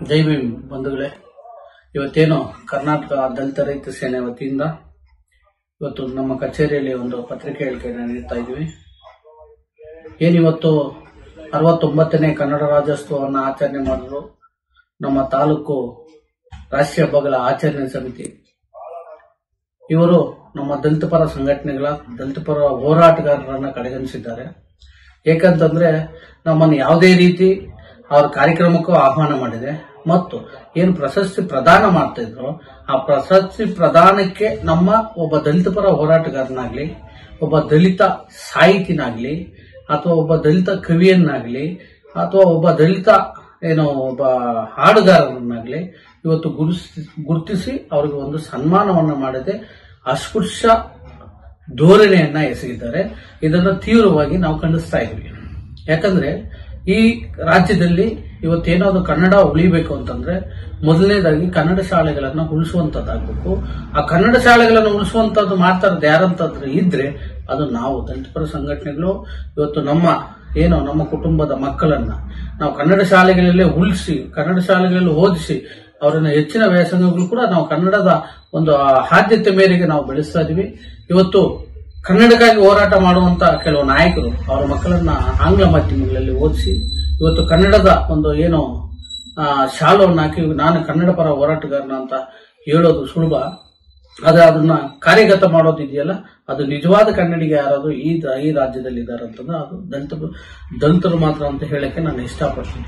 ಜೈ ಭೀಮ್ ಬಂಧುಗಳೇ ಇವತ್ತೇನು ಕರ್ನಾಟಕ ದಲಿತ ರೈತ ಸೇನೆ ವತಿಯಿಂದ ಇವತ್ತು ನಮ್ಮ ಕಚೇರಿಯಲ್ಲಿ ಒಂದು ಪತ್ರಿಕೆ ಹೇಳಿಕೆಯನ್ನು ನೀಡ್ತಾ ಇದ್ವಿ ಏನಿವತ್ತು ಅರವತ್ತೊಂಬತ್ತನೇ ಕನ್ನಡ ರಾಜ್ಯೋತ್ಸವವನ್ನು ಆಚರಣೆ ಮಾಡಿದ್ರು ನಮ್ಮ ತಾಲೂಕು ರಾಷ್ಟ್ರೀಯ ಹಬ್ಬಗಳ ಆಚರಣೆ ಸಮಿತಿ ಇವರು ನಮ್ಮ ದಲಿತ ಪರ ಸಂಘಟನೆಗಳ ದಲಿತ ಪರ ಹೋರಾಟಗಾರರನ್ನ ಕಡೆಗಣಿಸಿದ್ದಾರೆ ಏಕಂತಂದ್ರೆ ನಮ್ಮನ್ನು ಯಾವುದೇ ರೀತಿ ಅವ್ರ ಕಾರ್ಯಕ್ರಮಕ್ಕೂ ಆಹ್ವಾನ ಮಾಡಿದೆ ಮತ್ತು ಏನು ಪ್ರಶಸ್ತಿ ಪ್ರದಾನ ಮಾಡ್ತಾ ಇದ್ರು ಆ ಪ್ರಶಸ್ತಿ ಪ್ರದಾನಕ್ಕೆ ನಮ್ಮ ಒಬ್ಬ ದಲಿತ ಪರ ಹೋರಾಟಗಾರನಾಗ್ಲಿ ಒಬ್ಬ ದಲಿತ ಸಾಹಿತಿನಾಗ್ಲಿ ಅಥವಾ ಒಬ್ಬ ದಲಿತ ಕವಿಯನ್ನಾಗ್ಲಿ ಅಥವಾ ಒಬ್ಬ ದಲಿತ ಏನು ಒಬ್ಬ ಹಾಡುಗಾರರನ್ನಾಗ್ಲಿ ಇವತ್ತು ಗುರುತಿಸಿ ಗುರುತಿಸಿ ಅವರಿಗೆ ಒಂದು ಸನ್ಮಾನವನ್ನ ಮಾಡದೆ ಅಸ್ಪೃಶ್ಯ ಧೋರಣೆಯನ್ನ ಎಸಗಿದ್ದಾರೆ ಇದನ್ನು ತೀವ್ರವಾಗಿ ನಾವು ಖಂಡಿಸ್ತಾ ಇದ್ವಿ ಯಾಕಂದ್ರೆ ಈ ರಾಜ್ಯದಲ್ಲಿ ಇವತ್ತೇನಾದ್ರು ಕನ್ನಡ ಉಳಿಬೇಕು ಅಂತಂದ್ರೆ ಮೊದಲನೇದಾಗಿ ಕನ್ನಡ ಶಾಲೆಗಳನ್ನ ಉಳಿಸುವಂತದ್ದಾಗಬೇಕು ಆ ಕನ್ನಡ ಶಾಲೆಗಳನ್ನು ಉಳಿಸುವಂತದ್ದು ಮಾಡ್ತಾ ಇರೋದು ಯಾರಂತಂದ್ರೆ ಇದ್ರೆ ಅದು ನಾವು ದಲಿತಪರ ಸಂಘಟನೆಗಳು ಇವತ್ತು ನಮ್ಮ ಏನು ನಮ್ಮ ಕುಟುಂಬದ ಮಕ್ಕಳನ್ನ ನಾವು ಕನ್ನಡ ಶಾಲೆಗಳಲ್ಲೇ ಉಳಿಸಿ ಕನ್ನಡ ಶಾಲೆಗಳಲ್ಲಿ ಓದಿಸಿ ಅವರನ್ನ ಹೆಚ್ಚಿನ ವ್ಯಾಸಂಗಗಳು ಕೂಡ ನಾವು ಕನ್ನಡದ ಒಂದು ಆದ್ಯತೆ ಮೇರೆಗೆ ನಾವು ಬೆಳೆಸ್ತಾ ಇದೀವಿ ಇವತ್ತು ಕನ್ನಡಕ್ಕಾಗಿ ಹೋರಾಟ ಮಾಡುವಂತ ಕೆಲವು ನಾಯಕರು ಅವರ ಮಕ್ಕಳನ್ನ ಆಂಗ್ಲ ಮಾಧ್ಯಮಗಳಲ್ಲಿ ಓದಿಸಿ ಇವತ್ತು ಕನ್ನಡದ ಒಂದು ಏನು ಆ, ಶಾಲವನ್ನು ಹಾಕಿ ನಾನು ಕನ್ನಡ ಪರ ಹೋರಾಟಗಾರನ ಅಂತ ಹೇಳೋದು ಸುಲಭ ಆದ್ರೆ ಅದನ್ನ ಕಾರ್ಯಗತ ಮಾಡೋದು ಇದೆಯಲ್ಲ ಅದು ನಿಜವಾದ ಕನ್ನಡಿಗ ಯಾರಾದ್ರು ಈ ಈ ರಾಜ್ಯದಲ್ಲಿ ಇದ್ದಾರೆ ಅಂತಂದ್ರೆ ಅದು ದಲಿತ ದಲಿತರು ಮಾತ್ರ ಅಂತ ಹೇಳಕ್ಕೆ ನಾನು ಇಷ್ಟಪಡ್ತೀನಿ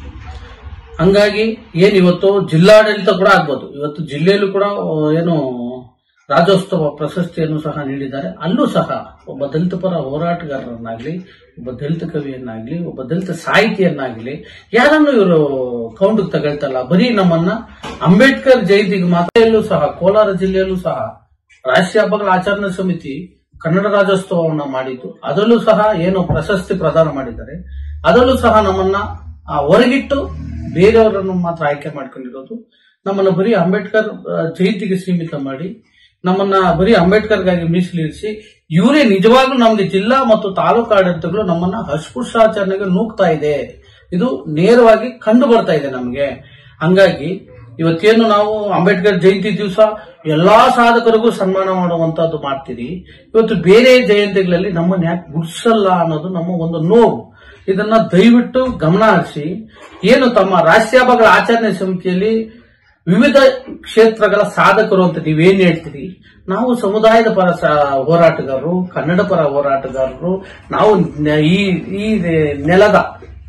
ಹಂಗಾಗಿ ಏನ್ ಇವತ್ತು ಜಿಲ್ಲಾಡಳಿತ ಕೂಡ ಆಗ್ಬೋದು ಇವತ್ತು ಜಿಲ್ಲೆಯಲ್ಲೂ ಕೂಡ ಆ, ಏನು ರಾಜ್ಯೋತ್ಸವ ಪ್ರಶಸ್ತಿಯನ್ನು ಸಹ ನೀಡಿದ್ದಾರೆ ಅಲ್ಲೂ ಸಹ ಒಬ್ಬ ದಲಿತ ಪರ ಹೋರಾಟಗಾರರನ್ನಾಗ್ಲಿ ಒಬ್ಬ ದಲಿತ ಕವಿಯನ್ನಾಗ್ಲಿ ಒಬ್ಬ ದಲಿತ ಸಾಹಿತಿಯನ್ನಾಗ್ಲಿ ಯಾರನ್ನು ಇವರು ಕೌಂಡಿಗೆ ತಗೊಳ್ತಲ್ಲ ಬರೀ ನಮ್ಮನ್ನ ಅಂಬೇಡ್ಕರ್ ಜಯಂತಿಗೆ ಮಾತ್ರ ಸಹ ಕೋಲಾರ ಜಿಲ್ಲೆಯಲ್ಲೂ ಸಹ ರಾಷ್ಟ್ರೀಯ ಹಬ್ಬಗಳ ಆಚರಣಾ ಸಮಿತಿ ಕನ್ನಡ ರಾಜ್ಯೋತ್ಸವವನ್ನ ಮಾಡಿದ್ದು ಅದರಲ್ಲೂ ಸಹ ಏನು ಪ್ರಶಸ್ತಿ ಪ್ರದಾನ ಮಾಡಿದ್ದಾರೆ ಅದರಲ್ಲೂ ಸಹ ನಮ್ಮನ್ನ ಆ, ಹೊರಗಿಟ್ಟು ಬೇರೆಯವರನ್ನು ಮಾತ್ರ ಆಯ್ಕೆ ಮಾಡ್ಕೊಂಡಿರೋದು ನಮ್ಮನ್ನ ಬರೀ ಅಂಬೇಡ್ಕರ್ ಆ, ಜಯಂತಿಗೆ ಸೀಮಿತ ಮಾಡಿ ನಮ್ಮನ್ನ ಬರೀ ಅಂಬೇಡ್ಕರ್ಗಾಗಿ ಮೀಸಲಿರಿಸಿ ಇವರೇ ನಿಜವಾಗ್ಲೂ ನಮ್ಗೆ ಜಿಲ್ಲಾ ಮತ್ತು ತಾಲೂಕು ಆಡಳಿತಗಳು ನಮ್ಮನ್ನ ಅಸ್ಪೃಶ್ಯಾಚರಣೆಗೆ ನೂಗ್ತಾ ಇದೆ ಇದು ನೇರವಾಗಿ ಕಂಡು ಬರ್ತಾ ಇದೆ ನಮಗೆ ಹಂಗಾಗಿ ಇವತ್ತೇನು ನಾವು ಅಂಬೇಡ್ಕರ್ ಜಯಂತಿ ದಿವಸ ಎಲ್ಲಾ ಸಾಧಕರಿಗೂ ಸನ್ಮಾನ ಮಾಡುವಂತದ್ದು ಮಾಡ್ತೀರಿ ಇವತ್ತು ಬೇರೆ ಜಯಂತಿಗಳಲ್ಲಿ ನಮ್ಮನ್ನ ಯಾಕೆ ಗುಡ್ಸಲ್ಲ ಅನ್ನೋದು ನಮ್ಮ ಒಂದು ನೋವು ಇದನ್ನ ದಯವಿಟ್ಟು ಗಮನ ಹರಿಸಿ ಏನು ತಮ್ಮ ರಾಷ್ಟ್ರೀಯ ಹಬ್ಬಗಳ ಆಚರಣೆ ಸಮಿತಿಯಲ್ಲಿ ವಿವಿಧ ಕ್ಷೇತ್ರಗಳ ಸಾಧಕರು ಅಂತ ನೀವೇನ್ ಹೇಳ್ತೀರಿ ನಾವು ಸಮುದಾಯದ ಪರ ಸ- ಹೋರಾಟಗಾರರು ಕನ್ನಡ ಪರ ಹೋರಾಟಗಾರರು ನಾವು ನೆ- ಈ ಈ ನೆಲದ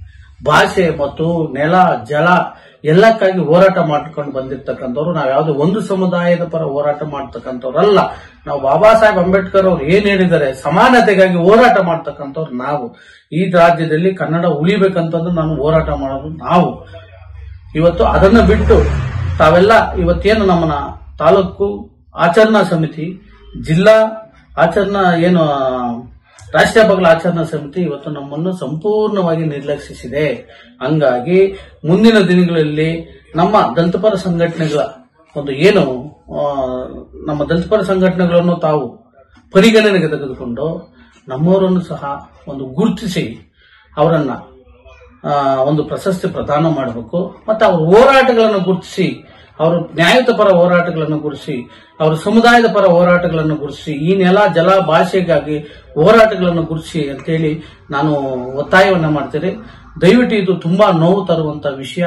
ಭಾಷೆ ಮತ್ತು ನೆಲ ಜಲ ಎಲ್ಲಕ್ಕಾಗಿ ಹೋರಾಟ ಮಾಡ್ಕೊಂಡು ಬಂದಿರ್ತಕ್ಕಂಥವ್ರು ನಾವು ಯಾವುದೇ ಒಂದು ಸಮುದಾಯದ ಪರ ಹೋರಾಟ ಮಾಡ್ತಕ್ಕಂಥವ್ರಲ್ಲ ನಾವು ಬಾಬಾ ಸಾಹೇಬ್ ಅಂಬೇಡ್ಕರ್ ಅವ್ರು ಏನ್ ಹೇಳಿದ್ದಾರೆ ಸಮಾನತೆಗಾಗಿ ಹೋರಾಟ ಮಾಡ್ತಕ್ಕಂಥವ್ರು ನಾವು ಈ ರಾಜ್ಯದಲ್ಲಿ ಕನ್ನಡ ಉಳಿಬೇಕಂತಂದು ನಾನು ಹೋರಾಟ ಮಾಡೋದು ನಾವು ಇವತ್ತು ಅದನ್ನ ಬಿಟ್ಟು ತಾವೆಲ್ಲ ಇವತ್ತೇನು ನಮ್ಮನ್ನ ತಾಲೂಕು ಆಚರಣಾ ಸಮಿತಿ ಜಿಲ್ಲಾ ಆಚರಣಾ ಏನು ಆ, ರಾಷ್ಟ್ರೀಯ ಹಬ್ಬಗಳ ಆಚರಣಾ ಸಮಿತಿ ಇವತ್ತು ನಮ್ಮನ್ನು ಸಂಪೂರ್ಣವಾಗಿ ನಿರ್ಲಕ್ಷಿಸಿದೆ ಹಂಗಾಗಿ ಮುಂದಿನ ದಿನಗಳಲ್ಲಿ ನಮ್ಮ ದಲಿತಪರ ಸಂಘಟನೆಗಳ ಒಂದು ಏನು ಆ, ನಮ್ಮ ದಲಿತಪರ ಸಂಘಟನೆಗಳನ್ನು ತಾವು ಪರಿಗಣನೆಗೆ ತೆಗೆದುಕೊಂಡು ನಮ್ಮವರನ್ನು ಸಹ ಒಂದು ಗುರುತಿಸಿ ಅವರನ್ನ ಆ, ಒಂದು ಪ್ರಶಸ್ತಿ ಪ್ರದಾನ ಮಾಡಬೇಕು ಮತ್ತೆ ಅವರ ಹೋರಾಟಗಳನ್ನು ಗುರುತಿಸಿ ಅವರು ನ್ಯಾಯಯುತ ಪರ ಹೋರಾಟಗಳನ್ನು ಗುರುತಿಸಿ ಅವರ ಸಮುದಾಯದ ಪರ ಹೋರಾಟಗಳನ್ನು ಗುರುತಿಸಿ ಈ ನೆಲ ಜಲ ಭಾಷೆಗಾಗಿ ಹೋರಾಟಗಳನ್ನು ಗುರುತಿಸಿ ಅಂತೇಳಿ ನಾನು ಒತ್ತಾಯವನ್ನ ಮಾಡ್ತೇನೆ ದಯವಿಟ್ಟು ಇದು ತುಂಬಾ ನೋವು ತರುವಂತ ವಿಷಯ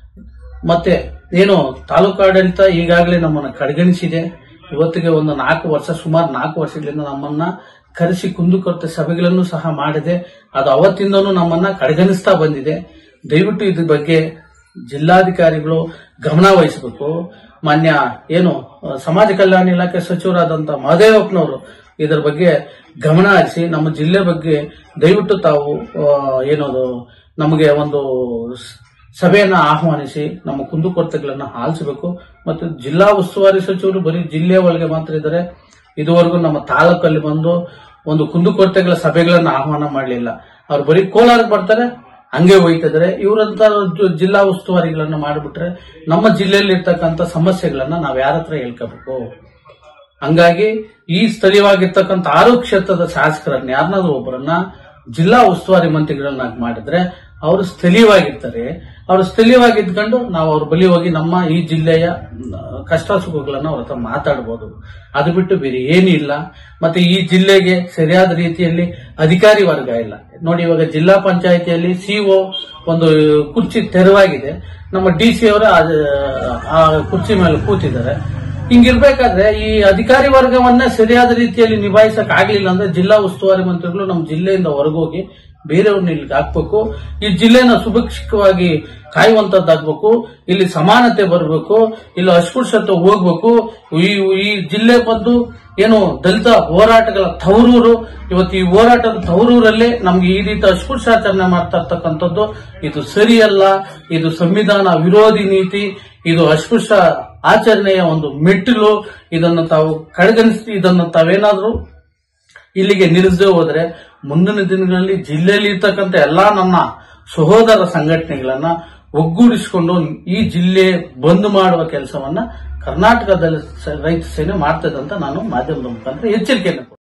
ಮತ್ತೆ ಏನು ತಾಲೂಕು ಆಡಳಿತ ಈಗಾಗಲೇ ನಮ್ಮನ್ನ ಕಡೆಗಣಿಸಿದೆ ಇವತ್ತಿಗೆ ಒಂದು ನಾಲ್ಕು ವರ್ಷ ಸುಮಾರು ನಾಲ್ಕು ವರ್ಷಗಳಿಂದ ನಮ್ಮನ್ನ ಕರೆಸಿ ಕುಂದುಕೊರತೆ ಸಭೆಗಳನ್ನು ಸಹ ಮಾಡಿದೆ ಅದು ಅವತ್ತಿಂದನೂ ನಮ್ಮನ್ನ ಕಡೆಗಣಿಸ್ತಾ ಬಂದಿದೆ ದಯವಿಟ್ಟು ಇದ್ರ ಬಗ್ಗೆ ಜಿಲ್ಲಾಧಿಕಾರಿಗಳು ಗಮನ ವಹಿಸಬೇಕು ಮಾನ್ಯ ಏನು ಆ, ಸಮಾಜ ಕಲ್ಯಾಣ ಇಲಾಖೆ ಸಚಿವರಾದಂತ ಮಹದೇವಪ್ಪನವರು ಇದರ ಬಗ್ಗೆ ಗಮನ ಹರಿಸಿ ನಮ್ಮ ಜಿಲ್ಲೆ ಬಗ್ಗೆ ದಯವಿಟ್ಟು ತಾವು ಆ, ಏನದು ನಮಗೆ ಒಂದು ಸ್- ಸಭೆಯನ್ನ ಆಹ್ವಾನಿಸಿ ನಮ್ಮ ಕುಂದುಕೊರತೆಗಳನ್ನ ಆಲಿಸಬೇಕು ಮತ್ತು ಜಿಲ್ಲಾ ಉಸ್ತುವಾರಿ ಸಚಿವರು ಬರೀ ಜಿಲ್ಲೆಯ ಒಳಗೆ ಮಾತ್ರ ಇದ್ದಾರೆ ಇದುವರೆಗೂ ನಮ್ಮ ತಾಲೂಕಲ್ಲಿ ಬಂದು ಒಂದು ಕುಂದುಕೊರತೆಗಳ ಸಭೆಗಳನ್ನ ಆಹ್ವಾನ ಮಾಡಲಿಲ್ಲ ಅವ್ರು ಬರೀ ಕೋಲಾರಕ್ಕೆ ಬರ್ತಾರೆ ಹಂಗೆ ಹೋಯ್ತಿದ್ದಾರೆ ಇವರಂತ ಜ- ಜಿಲ್ಲಾ ಉಸ್ತುವಾರಿಗಳನ್ನ ಮಾಡಿಬಿಟ್ರೆ ನಮ್ಮ ಜಿಲ್ಲೆಯಲ್ಲಿ ಇರ್ತಕ್ಕಂಥ ಸಮಸ್ಯೆಗಳನ್ನ ನಾವ್ ಯಾರ ಹತ್ರ ಹೇಳ್ಕೋಬೇಕು ಹಂಗಾಗಿ ಈ ಸ್ಥಳೀಯವಾಗಿರ್ತಕ್ಕಂಥ ಆರು ಕ್ಷೇತ್ರದ ಶಾಸಕರನ್ನ ಯಾರನ್ನಾದ್ರೂ ಒಬ್ಬರನ್ನ ಜಿಲ್ಲಾ ಉಸ್ತುವಾರಿ ಮಂತ್ರಿಗಳನ್ನಾಗಿ ಮಾಡಿದ್ರೆ ಅವರು ಸ್ಥಳೀಯವಾಗಿರ್ತಾರೆ ಅವರು ಸ್ಥಳೀಯವಾಗಿ ಇದ್ಕೊಂಡು ನಾವು ಅವ್ರ ಬಳಿ ಹೋಗಿ ನಮ್ಮ ಈ ಜಿಲ್ಲೆಯ ಆ, ಕಷ್ಟ ಸುಖಗಳನ್ನ ಅವ್ರ ಹತ್ರ ಮಾತಾಡ್ಬೋದು ಅದು ಬಿಟ್ಟು ಬೇರೆ ಏನಿಲ್ಲ ಮತ್ತೆ ಈ ಜಿಲ್ಲೆಗೆ ಸರಿಯಾದ ರೀತಿಯಲ್ಲಿ ಅಧಿಕಾರಿ ವರ್ಗ ಇಲ್ಲ ನೋಡಿ ಇವಾಗ ಜಿಲ್ಲಾ ಪಂಚಾಯಿತಿಯಲ್ಲಿ ಸಿಒ ಒಂದು ಕುರ್ಚಿ ತೆರವಾಗಿದೆ ನಮ್ಮ ಡಿ ಸಿ ಅವರು ಆ ಕುರ್ಚಿ ಮೇಲೆ ಕೂತಿದ್ದಾರೆ ಹಿಂಗಿರ್ಬೇಕಾದ್ರೆ ಈ ಅಧಿಕಾರಿ ವರ್ಗವನ್ನ ಸರಿಯಾದ ರೀತಿಯಲ್ಲಿ ನಿಭಾಯಿಸಕ್ ಆಗ್ಲಿಲ್ಲ ಅಂದ್ರೆ ಜಿಲ್ಲಾ ಉಸ್ತುವಾರಿ ಮಂತ್ರಿಗಳು ನಮ್ಮ ಜಿಲ್ಲೆಯಿಂದ ಹೊರಗೋಗಿ ಬೇರೆಯವ್ರನ್ನ ಇಲ್ಲಿಗೆ ಹಾಕ್ಬೇಕು ಈ ಜಿಲ್ಲೆನ ಸುಭಿಕ್ಷವಾಗಿ ಕಾಯುವಂತದ್ದಾಗ್ಬೇಕು ಇಲ್ಲಿ ಸಮಾನತೆ ಬರಬೇಕು ಇಲ್ಲಿ ಅಸ್ಪೃಶ್ಯತೆ ಹೋಗ್ಬೇಕು ಈ ಈ ಜಿಲ್ಲೆ ಬಂದು ಏನು ದಲಿತ ಹೋರಾಟಗಳ ತವರೂರು ಇವತ್ತು ಈ ಹೋರಾಟದ ತವರೂರಲ್ಲೇ ನಮ್ಗೆ ಈ ರೀತಿ ಅಸ್ಪೃಶ್ಯಾಚರಣೆ ಮಾಡ್ತಾ ಇರ್ತಕ್ಕಂಥದ್ದು ಇದು ಸರಿಯಲ್ಲ ಇದು ಸಂವಿಧಾನ ವಿರೋಧಿ ನೀತಿ ಇದು ಅಸ್ಪೃಶ್ಯ ಆಚರಣೆಯ ಒಂದು ಮೆಟ್ಟಿಲು ಇದನ್ನು ತಾವು ಕಡೆಗಣಿಸಿ ಇದನ್ನು ತಾವೇನಾದ್ರೂ ಇಲ್ಲಿಗೆ ನಿಲ್ಲಿಸದೆ ಹೋದ್ರೆ ಮುಂದಿನ ದಿನಗಳಲ್ಲಿ ಜಿಲ್ಲೆಯಲ್ಲಿ ಇರ್ತಕ್ಕಂಥ ಎಲ್ಲಾ ನನ್ನ ಸಹೋದರ ಸಂಘಟನೆಗಳನ್ನ ಒಗ್ಗೂಡಿಸಿಕೊಂಡು ಈ ಜಿಲ್ಲೆ ಬಂದ್ ಮಾಡುವ ಕೆಲಸವನ್ನ ಕರ್ನಾಟಕದಲ್ಲಿ ಸ- ರೈತ ಸೇನೆ ಮಾಡ್ತದೆ ಅಂತ ನಾನು ಮಾಧ್ಯಮದ ಮುಖಾಂತರ ಎಚ್ಚರಿಕೆಯನ್ನು ಕೊಡ್ತೀನಿ.